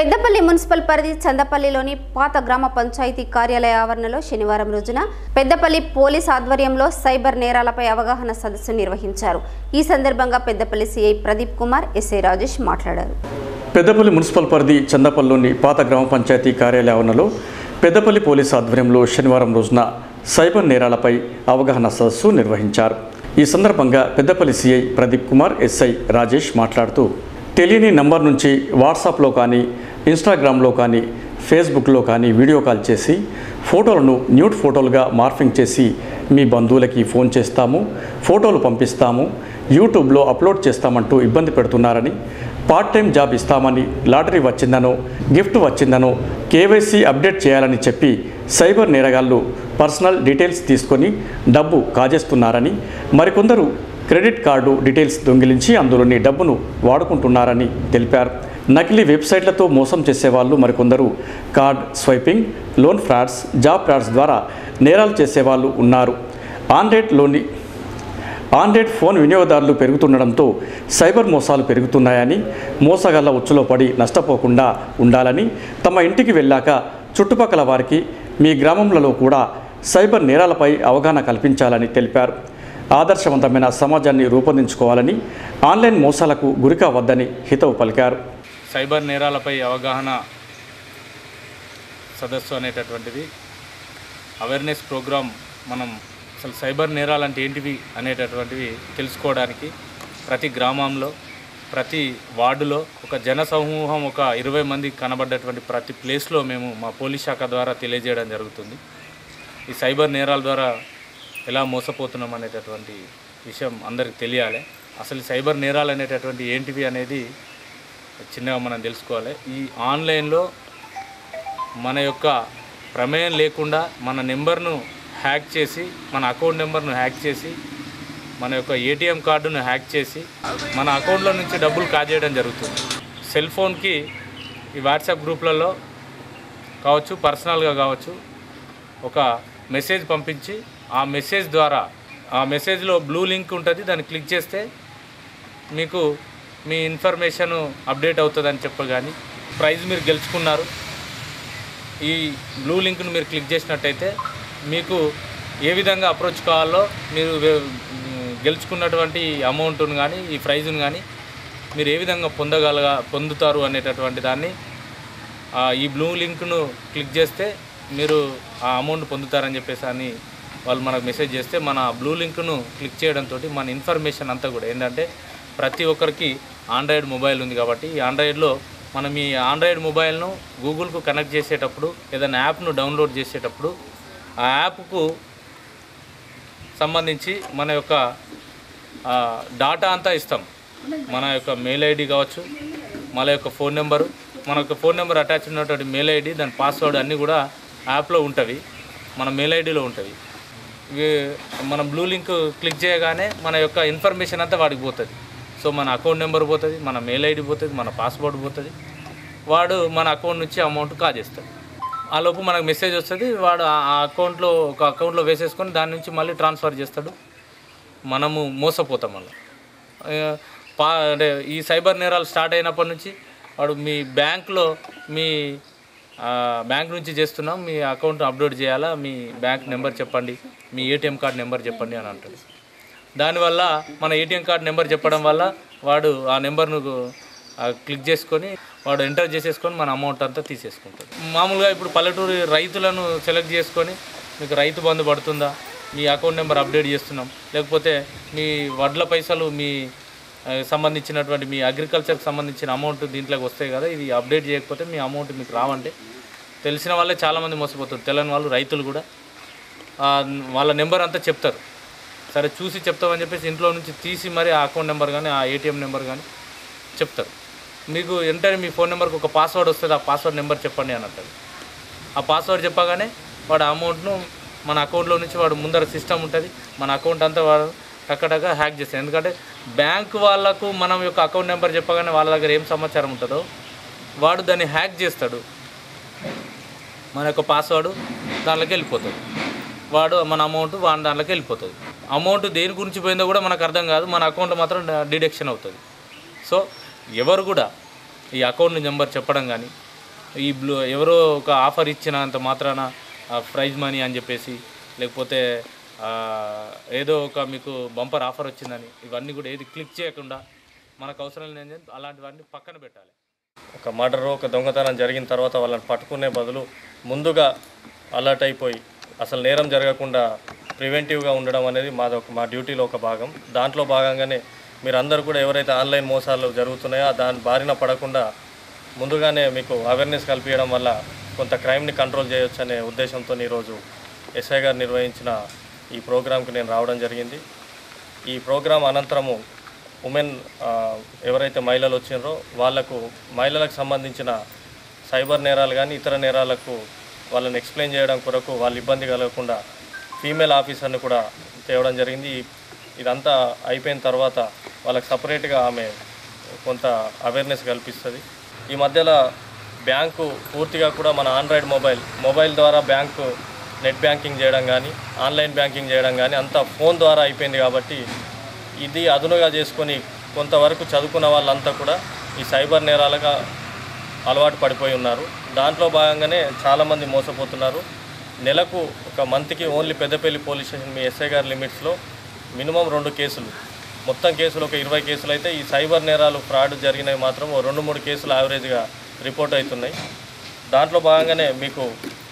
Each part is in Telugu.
పెద్దపల్లి మున్సిపల్ పరిధి చందపల్లిలోని పాత గ్రామ పంచాయతీ కార్యాలయ ఆవరణలో శనివారం రోజున పెద్దపల్లి పోలీస్ ఆధ్వర్యంలో సైబర్ నేరాలపై అవగాహన సదస్సు నిర్వహించారు ఈ సందర్భంగా పెద్దపల్లి సిఐ ప్రదీప్ కుమార్ ఎస్ఐ రాజేష్ మాట్లాడారు పెద్దపల్లి మున్సిపల్ పరిధి చందపల్లిలోని పాత గ్రామ పంచాయతీ కార్యాలయ ఆవరణలో పెద్దపల్లి పోలీస్ ఆధ్వర్యంలో శనివారం రోజున సైబర్ నేరాలపై అవగాహన సదస్సు నిర్వహించారు ఈ సందర్భంగా పెద్దపల్లి సిఐ ప్రదీప్ కుమార్ ఎస్ఐ రాజేష్ మాట్లాడుతూ తెలియని నంబర్ నుంచి వాట్సాప్లో కానీ ఇన్స్టాగ్రామ్లో కానీ ఫేస్బుక్లో కానీ వీడియో కాల్ చేసి ఫోటోలను న్యూడ్ ఫోటోలుగా మార్ఫింగ్ చేసి మీ బంధువులకి ఫోన్ చేస్తాము ఫోటోలు పంపిస్తాము యూట్యూబ్లో అప్లోడ్ చేస్తామంటూ ఇబ్బంది పెడుతున్నారని పార్ట్ టైం జాబ్ ఇస్తామని లాటరీ వచ్చిందనో గిఫ్ట్ వచ్చిందనో కేవైసీ అప్డేట్ చేయాలని చెప్పి సైబర్ నేరగాళ్ళు పర్సనల్ డీటెయిల్స్ తీసుకొని డబ్బు కాజేస్తున్నారని మరికొందరు క్రెడిట్ కార్డు డీటెయిల్స్ దొంగిలించి అందులోని డబ్బును వాడుకుంటున్నారని తెలిపారు నకిలీ వెబ్సైట్లతో మోసం చేసేవాళ్ళు మరికొందరు card swiping loan frauds job frauds ద్వారా నేరాలు చేసేవాళ్ళు ఉన్నారు ఆండ్రాయిడ్లోని ఆండ్రాయిడ్ ఫోన్ వినియోగదారులు పెరుగుతుండడంతో సైబర్ మోసాలు పెరుగుతున్నాయని మోసగాళ్ల ఉచ్చులో పడి నష్టపోకుండా ఉండాలని తమ ఇంటికి వెళ్ళాక చుట్టుపక్కల వారికి మీ గ్రామంలో కూడా సైబర్ నేరాలపై అవగాహన కల్పించాలని తెలిపారు ఆదర్శవంతమైన సమాజాన్ని రూపొందించుకోవాలని ఆన్లైన్ మోసాలకు గురికావద్దని హితవు పలికారు సైబర్ నేరాలపై అవగాహన సదస్సు అనేటటువంటిది అవేర్నెస్ ప్రోగ్రామ్ మనం అసలు సైబర్ నేరాలు అంటే ఏంటివి అనేటటువంటివి తెలుసుకోవడానికి ప్రతి గ్రామంలో ప్రతి వార్డులో ఒక జన సమూహం ఒక ఇరవై మంది కనబడ్డటువంటి ప్రతి ప్లేస్లో మేము మా పోలీస్ శాఖ ద్వారా తెలియజేయడం జరుగుతుంది ఈ సైబర్ నేరాల ద్వారా ఎలా మోసపోతున్నాం అనేటటువంటి విషయం అందరికి తెలియాలి అసలు ఈ సైబర్ నేరాలు అనేటటువంటి ఏంటివి అనేది చిన్నగా మనం తెలుసుకోవాలి ఈ ఆన్లైన్లో మన యొక్క ప్రమేయం లేకుండా మన నెంబర్ను హ్యాక్ చేసి మన అకౌంట్ నెంబర్ను హ్యాక్ చేసి మన యొక్క ఏటీఎం కార్డును హ్యాక్ చేసి మన అకౌంట్లో నుంచి డబ్బులు కాజేయడం జరుగుతుంది సెల్ ఫోన్కి ఈ వాట్సాప్ గ్రూప్లలో కావచ్చు పర్సనల్గా కావచ్చు ఒక మెసేజ్ పంపించి ఆ మెసేజ్ ద్వారా ఆ మెసేజ్లో బ్లూ లింక్ ఉంటుంది దాన్ని క్లిక్ చేస్తే మీకు మీ ఇన్ఫర్మేషన్ అప్డేట్ అవుతుందని చెప్పగాని ప్రైజ్ మీరు గెలుచుకున్నారు ఈ బ్లూ లింక్ను మీరు క్లిక్ చేసినట్టయితే మీకు ఏ విధంగా అప్రోచ్ కావాలో మీరు వే- గెలుచుకున్నటువంటి అమౌంట్ను కానీ ఈ ప్రైజ్ను కానీ మీరు ఏ విధంగా పొందగలగా పొందుతారు అనేటటువంటి దాన్ని ఆ, ఈ బ్లూ లింక్ను క్లిక్ చేస్తే మీరు ఆ అమౌంట్ పొందుతారని చెప్పేసి అని వాళ్ళు మనకు మెసేజ్ చేస్తే మన బ్లూ లింక్ను క్లిక్ చేయడంతో మన ఇన్ఫర్మేషన్ అంతా కూడా ఏంటంటే ప్రతి ఒక్కరికి ఆండ్రాయిడ్ మొబైల్ ఉంది కాబట్టి ఈ ఆండ్రాయిడ్లో మనం ఈ ఆండ్రాయిడ్ మొబైల్ను గూగుల్కు కనెక్ట్ చేసేటప్పుడు ఏదైనా యాప్ను డౌన్లోడ్ చేసేటప్పుడు ఆ యాప్కు సంబంధించి మన యొక్క ఆ, డాటా అంతా ఇస్తాం మన యొక్క మెయిల్ ఐడి కావచ్చు మన యొక్క ఫోన్ నెంబరు మన యొక్క ఫోన్ నెంబర్ అటాచ్ ఉన్నటువంటి మెయిల్ ఐడి దాని పాస్వర్డ్ అన్నీ కూడా యాప్లో ఉంటవి మన మెయిల్ ఐడిలో ఉంటవి ఇవి మనం బ్లూ లింక్ క్లిక్ చేయగానే మన యొక్క ఇన్ఫర్మేషన్ అంతా వాడికి పోతుంది సో మన అకౌంట్ నెంబర్ పోతుంది మన మెయిల్ ఐడి పోతుంది మన పాస్వర్డ్ పోతుంది వాడు మన అకౌంట్ నుంచి అమౌంట్ కాజేస్తాడు ఆ లోపు మనకు మెసేజ్ వస్తుంది వాడు ఆ ఆ అకౌంట్లో ఒక అకౌంట్లో వేసేసుకొని దాని నుంచి మళ్ళీ ట్రాన్స్ఫర్ చేస్తాడు మనము మోసపోతాం మళ్ళీ పా అంటే ఈ సైబర్ నేరాలు స్టార్ట్ అయినప్పటి నుంచి వాడు మీ బ్యాంక్లో మీ ఆ, బ్యాంక్ నుంచి చేస్తున్నాం మీ అకౌంట్ అప్లోడ్ చేయాలా మీ బ్యాంక్ నెంబర్ చెప్పండి మీ ఏటీఎం కార్డ్ నెంబర్ చెప్పండి అని అంటాడు దానివల్ల మన ఏటీఎం కార్డ్ నెంబర్ చెప్పడం వల్ల వాడు ఆ నెంబర్ను ఆ, క్లిక్ చేసుకొని వాడు ఎంటర్ చేసేసుకొని మన అమౌంట్ అంతా తీసేసుకుంటాడు మామూలుగా ఇప్పుడు పల్లెటూరు రైతులను సెలెక్ట్ చేసుకొని మీకు రైతు బంధు పడుతుందా మీ అకౌంట్ నెంబర్ అప్డేట్ చేస్తున్నాం లేకపోతే మీ వడ్ల పైసలు మీ ఆ, సంబంధించినటువంటి మీ అగ్రికల్చర్కి సంబంధించిన అమౌంట్ దీంట్లోకి వస్తాయి కదా ఇది అప్డేట్ చేయకపోతే మీ అమౌంట్ మీకు రావంటే తెలిసిన వాళ్ళే చాలామంది మోసపోతారు తెలియని వాళ్ళు రైతులు కూడా ఆ, వాళ్ళ నెంబర్ అంతా చెప్తారు సరే చూసి చెప్తామని చెప్పేసి ఇంట్లో నుంచి తీసి మరి ఆ అకౌంట్ నెంబర్ కానీ ఆ ఏటీఎం నెంబర్ కానీ చెప్తారు మీకు వెంటనే మీ ఫోన్ నెంబర్కి ఒక పాస్వర్డ్ వస్తుంది ఆ పాస్వర్డ్ నెంబర్ చెప్పండి అని అంటారు ఆ పాస్వర్డ్ చెప్పగానే వాడు అమౌంట్ను మన అకౌంట్లో నుంచి వాడు ముందర సిస్టమ్ ఉంటుంది మన అకౌంట్ అంతా వాడు టక్కటక్క హ్యాక్ చేస్తాడు ఎందుకంటే బ్యాంక్ వాళ్ళకు మనం యొక్క అకౌంట్ నెంబర్ చెప్పగానే వాళ్ళ దగ్గర ఏం సమాచారం ఉంటుందో వాడు దాన్ని హ్యాక్ చేస్తాడు మన యొక్క పాస్వర్డ్ దాంట్లోకి వెళ్ళిపోతుంది వాడు మన అమౌంట్ వాడి దాంట్లోకి వెళ్ళిపోతుంది అమౌంట్ దేని గురించి పోయిందో కూడా మనకు అర్థం కాదు మన అకౌంట్ మాత్రం డిడక్షన్ అవుతుంది సో ఎవరు కూడా ఈ అకౌంట్ నెంబర్ చెప్పడం కానీ ఈ బ్లూ ఎవరో ఒక ఆఫర్ ఇచ్చినంత మాత్రాన ప్రైజ్ మనీ అని చెప్పేసి లేకపోతే ఆ, ఏదో ఒక మీకు బంపర్ ఆఫర్ వచ్చిందని ఇవన్నీ కూడా ఏది క్లిక్ చేయకుండా మనకు అవసరం లేని అలాంటివన్నీ పక్కన పెట్టాలి ఒక మర్డర్ ఒక దొంగతనం జరిగిన తర్వాత వాళ్ళని పట్టుకునే బదులు ముందుగా అలర్ట్ అయిపోయి అసలు నేరం జరగకుండా ప్రివెంటివ్గా ఉండడం అనేది మాది ఒక మా డ్యూటీలో ఒక భాగం దాంట్లో భాగంగానే మీరందరూ కూడా ఎవరైతే ఆన్లైన్ మోసాలు జరుగుతున్నాయో దాని బారిన పడకుండా ముందుగానే మీకు అవేర్నెస్ కల్పించడం వల్ల కొంత క్రైమ్ని కంట్రోల్ చేయొచ్చు అనే ఉద్దేశంతో ఈరోజు ఎస్ఐ గారు నిర్వహించిన ఈ ప్రోగ్రాంకి నేను రావడం జరిగింది ఈ ప్రోగ్రాం అనంతరము ఉమెన్ ఆ, ఎవరైతే మహిళలు వచ్చినారో వాళ్లకు మహిళలకు సంబంధించిన సైబర్ నేరాలు కానీ ఇతర నేరాలకు వాళ్ళని ఎక్స్ప్లెయిన్ చేయడం కొరకు వాళ్ళు ఇబ్బంది కలగకుండా ఫీమేల్ ఆఫీసర్ని కూడా తేవడం జరిగింది ఈ- ఇదంతా అయిపోయిన తర్వాత వాళ్ళకి సపరేట్గా ఆమె కొంత అవేర్నెస్ కల్పిస్తుంది ఈ మధ్యలో బ్యాంకు పూర్తిగా కూడా మన ఆండ్రాయిడ్ మొబైల్ మొబైల్ ద్వారా బ్యాంకు నెట్ బ్యాంకింగ్ చేయడం కానీ ఆన్లైన్ బ్యాంకింగ్ చేయడం కానీ అంతా ఫోన్ ద్వారా అయిపోయింది కాబట్టి ఇది అదునుగా చేసుకొని కొంతవరకు చదువుకున్న వాళ్ళంతా కూడా ఈ సైబర్ నేరాలుగా అలవాటు పడిపోయి ఉన్నారు దాంట్లో భాగంగానే చాలామంది మోసపోతున్నారు నెలకు ఒక మంత్కి ఓన్లీ పెద్దపల్లి పోలీస్ స్టేషన్ మీ ఎస్ఐ గారి లిమిట్స్లో మినిమం రెండు కేసులు మొత్తం కేసులు ఒక ఇరవై కేసులు అయితే ఈ సైబర్ నేరాలు ఫ్రాడ్ జరిగినవి మాత్రం ఓ రెండు మూడు కేసులు యావరేజ్గా రిపోర్ట్ అవుతున్నాయి దాంట్లో భాగంగానే మీకు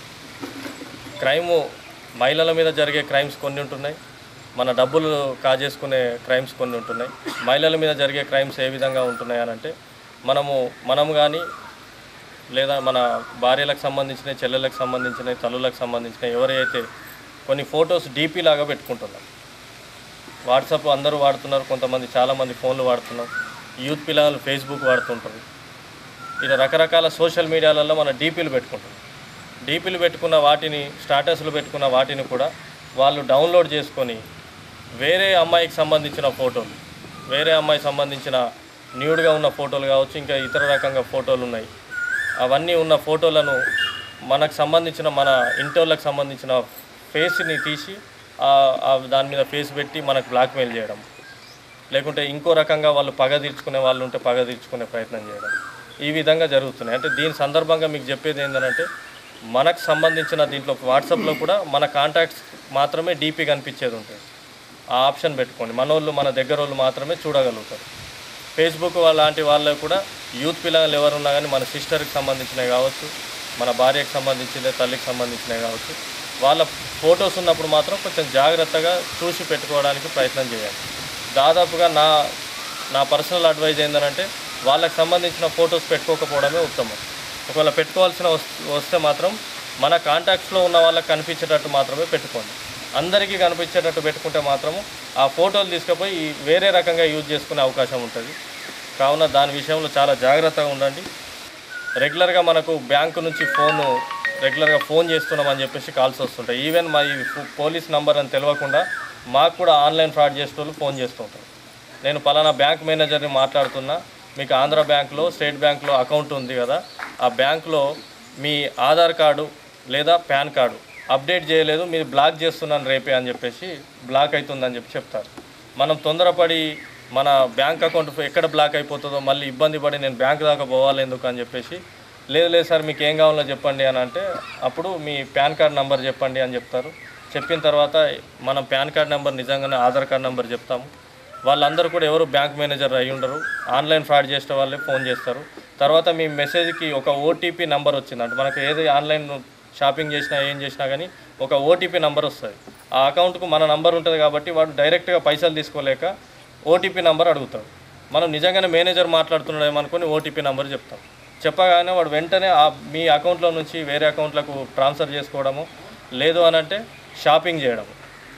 క్రైము మహిళల మీద జరిగే క్రైమ్స్ కొన్ని ఉంటున్నాయి మన డబ్బులు కాజేసుకునే క్రైమ్స్ కొన్ని ఉంటున్నాయి మహిళల మీద జరిగే క్రైమ్స్ ఏ విధంగా ఉంటున్నాయి అని అంటే మనము మనం కానీ లేదా మన భార్యలకు సంబంధించిన చెల్లెలకు సంబంధించిన తల్లులకు సంబంధించిన ఎవరైతే కొన్ని ఫొటోస్ డీపీ లాగా పెట్టుకుంటున్నాం వాట్సాప్ అందరూ వాడుతున్నారు కొంతమంది చాలామంది ఫోన్లు వాడుతున్నారు యూత్ పిల్లలు ఫేస్బుక్ వాడుతుంటారు ఇలా రకరకాల సోషల్ మీడియాలలో మన డీపీలు పెట్టుకుంటాం డీపీలు పెట్టుకున్న వాటిని స్టాటస్లు పెట్టుకున్న వాటిని కూడా వాళ్ళు డౌన్లోడ్ చేసుకొని వేరే అమ్మాయికి సంబంధించిన ఫోటోలు వేరే అమ్మాయికి సంబంధించిన న్యూడ్గా ఉన్న ఫోటోలు కావచ్చు ఇంకా ఇతర రకంగా ఫోటోలు ఉన్నాయి అవన్నీ ఉన్న ఫోటోలను మనకు సంబంధించిన మన ఇంటోళ్ళకి సంబంధించిన ఫేస్ని తీసి ఆ- ఆ దాని మీద ఫేస్ పెట్టి మనకు బ్లాక్మెయిల్ చేయడం లేకుంటే ఇంకో రకంగా వాళ్ళు పగ తీర్చుకునే వాళ్ళు ఉంటే పగ తీర్చుకునే ప్రయత్నం చేయడం ఈ విధంగా జరుగుతున్నాయి అంటే దీని సందర్భంగా మీకు చెప్పేది ఏంటంటే మనకు సంబంధించిన దీంట్లో వాట్సాప్లో కూడా మన కాంటాక్ట్స్ మాత్రమే డీపీ కనిపించేది ఉంటుంది ఆ ఆప్షన్ పెట్టుకోండి మన వాళ్ళు మన దగ్గర వాళ్ళు మాత్రమే చూడగలుగుతారు ఫేస్బుక్ లాంటి వాళ్ళు కూడా యూత్ పిల్లలు ఎవరున్నా కానీ మన సిస్టర్కి సంబంధించినవి కావచ్చు మన భార్యకు సంబంధించిన తల్లికి సంబంధించినవి కావచ్చు వాళ్ళ ఫొటోస్ ఉన్నప్పుడు మాత్రం కొంచెం జాగ్రత్తగా చూసి పెట్టుకోవడానికి ప్రయత్నం చేయాలి దాదాపుగా నా నా పర్సనల్ అడ్వైజ్ ఏంటంటే వాళ్ళకి సంబంధించిన ఫొటోస్ పెట్టుకోకపోవడమే ఉత్తమం ఒకవేళ పెట్టుకోవాల్సిన వస్- వస్తే మాత్రం మన కాంటాక్ట్స్లో ఉన్న వాళ్ళకి కనిపించేటట్టు మాత్రమే పెట్టుకోండి అందరికీ కనిపించేటట్టు పెట్టుకుంటే మాత్రము ఆ ఫోటోలు తీసుకుపోయి ఈ వేరే రకంగా యూజ్ చేసుకునే అవకాశం ఉంటుంది కావున దాని విషయంలో చాలా జాగ్రత్తగా ఉండండి రెగ్యులర్గా మనకు బ్యాంకు నుంచి ఫోన్ రెగ్యులర్గా ఫోన్ చేస్తున్నామని చెప్పేసి కాల్స్ వస్తుంటాయి ఈవెన్ మా ఈ ఫో- పోలీస్ నంబర్ అని తెలియకుండా మాకు కూడా ఆన్లైన్ ఫ్రాడ్ చేసే వాళ్ళు ఫోన్ చేస్తుంటారు నేను పలానా బ్యాంక్ మేనేజర్ని మాట్లాడుతున్నా మీకు ఆంధ్ర బ్యాంక్లో స్టేట్ బ్యాంక్లో అకౌంట్ ఉంది కదా ఆ బ్యాంక్లో మీ ఆధార్ కార్డు లేదా పాన్ కార్డు అప్డేట్ చేయలేదు మీరు బ్లాక్ చేస్తున్నాను రేపే అని చెప్పేసి బ్లాక్ అవుతుందని చెప్పి చెప్తారు మనం తొందరపడి మన బ్యాంక్ అకౌంట్ ఎక్కడ బ్లాక్ అయిపోతుందో మళ్ళీ ఇబ్బంది పడి నేను బ్యాంక్ దాకా పోవాలి ఎందుకు అని చెప్పేసి లేదు లేదు సార్ మీకు ఏం కావాలో చెప్పండి అని అంటే అప్పుడు మీ పాన్ కార్డ్ నెంబర్ చెప్పండి అని చెప్తారు చెప్పిన తర్వాత మనం పాన్ కార్డ్ నెంబర్ నిజంగానే ఆధార్ కార్డ్ నెంబర్ చెప్తాము వాళ్ళందరూ కూడా ఎవరు బ్యాంక్ మేనేజర్ అయి ఉండరు ఆన్లైన్ ఫ్రాడ్ చేసే వాళ్ళే ఫోన్ చేస్తారు తర్వాత మీ మెసేజ్కి ఒక ఓటీపీ నెంబర్ వచ్చింది అంటే మనకు ఏది ఆన్లైన్ షాపింగ్ చేసినా ఏం చేసినా కానీ ఒక ఓటీపీ నెంబర్ వస్తుంది ఆ అకౌంట్కు మన నంబర్ ఉంటుంది కాబట్టి వాడు డైరెక్ట్గా పైసలు తీసుకోలేక ఓటీపీ నెంబర్ అడుగుతాడు మనం నిజంగానే మేనేజర్ మాట్లాడుతున్నాడేమో అనుకుని ఓటీపీ నెంబర్ చెప్తాం చెప్పగానే వాడు వెంటనే ఆ మీ అకౌంట్లో నుంచి వేరే అకౌంట్లకు ట్రాన్స్ఫర్ చేసుకోవడము లేదు అని అంటే షాపింగ్ చేయడం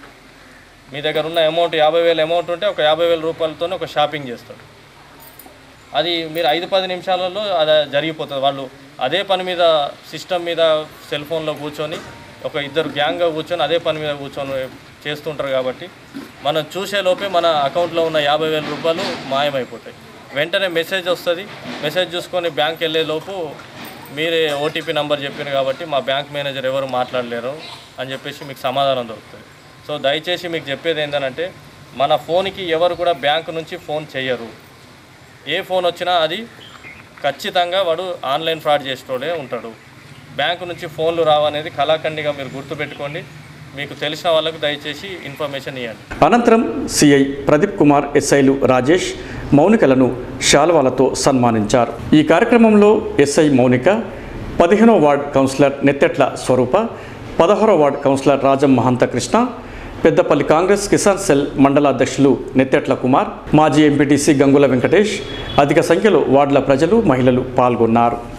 మీ దగ్గర ఉన్న అమౌంట్ యాభై వేల అమౌంట్ ఉంటే ఒక యాభై వేల రూపాయలతోనే ఒక షాపింగ్ చేస్తాడు అది మీరు ఐదు పది నిమిషాలలో అది జరిగిపోతుంది వాళ్ళు అదే పని మీద సిస్టమ్ మీద సెల్ ఫోన్లో కూర్చొని ఒక ఇద్దరు గ్యాంగ్గా కూర్చొని అదే పని మీద కూర్చొని చేస్తుంటారు కాబట్టి మనం చూసే లోపే మన అకౌంట్లో ఉన్న యాభై వేల రూపాయలు మాయమైపోతాయి వెంటనే మెసేజ్ వస్తుంది మెసేజ్ చూసుకొని బ్యాంక్ వెళ్ళే లోపు మీరే ఓటీపీ నెంబర్ చెప్పారు కాబట్టి మా బ్యాంక్ మేనేజర్ ఎవరు మాట్లాడలేరు అని చెప్పేసి మీకు సమాధానం దొరుకుతుంది సో దయచేసి మీకు చెప్పేది ఏంటంటే మన ఫోన్కి ఎవరు కూడా బ్యాంక్ నుంచి ఫోన్ చేయరు ఏ ఫోన్ వచ్చినా అది ఖచ్చితంగా వాడు ఆన్లైన్ ఫ్రాడ్ చేసేటోడే ఉంటాడు బ్యాంకు నుంచి ఫోన్లు రావనేది కళాఖండిగా మీరు గుర్తుపెట్టుకోండి మీకు తెలిసిన వాళ్ళకు దయచేసి ఇన్ఫర్మేషన్ ఇవ్వండి అనంతరం సిఐ ప్రదీప్ కుమార్ ఎస్ఐలు రాజేష్ మౌనికలను శాల్వాలతో సన్మానించారు ఈ కార్యక్రమంలో ఎస్ఐ మౌనిక పదిహేనో వార్డ్ కౌన్సిలర్ నెత్తెట్ల స్వరూప పదహారో ward councillor Rajam Mahantha Krishna Peddapalli Congress Kisan cell మండల అధ్యక్షులు నెత్తెట్ల కుమార్ మాజీ ఎంపీటీసీ గంగుల వెంకటేష్ అధిక సంఖ్యలో వార్డుల ప్రజలు మహిళలు పాల్గొన్నారు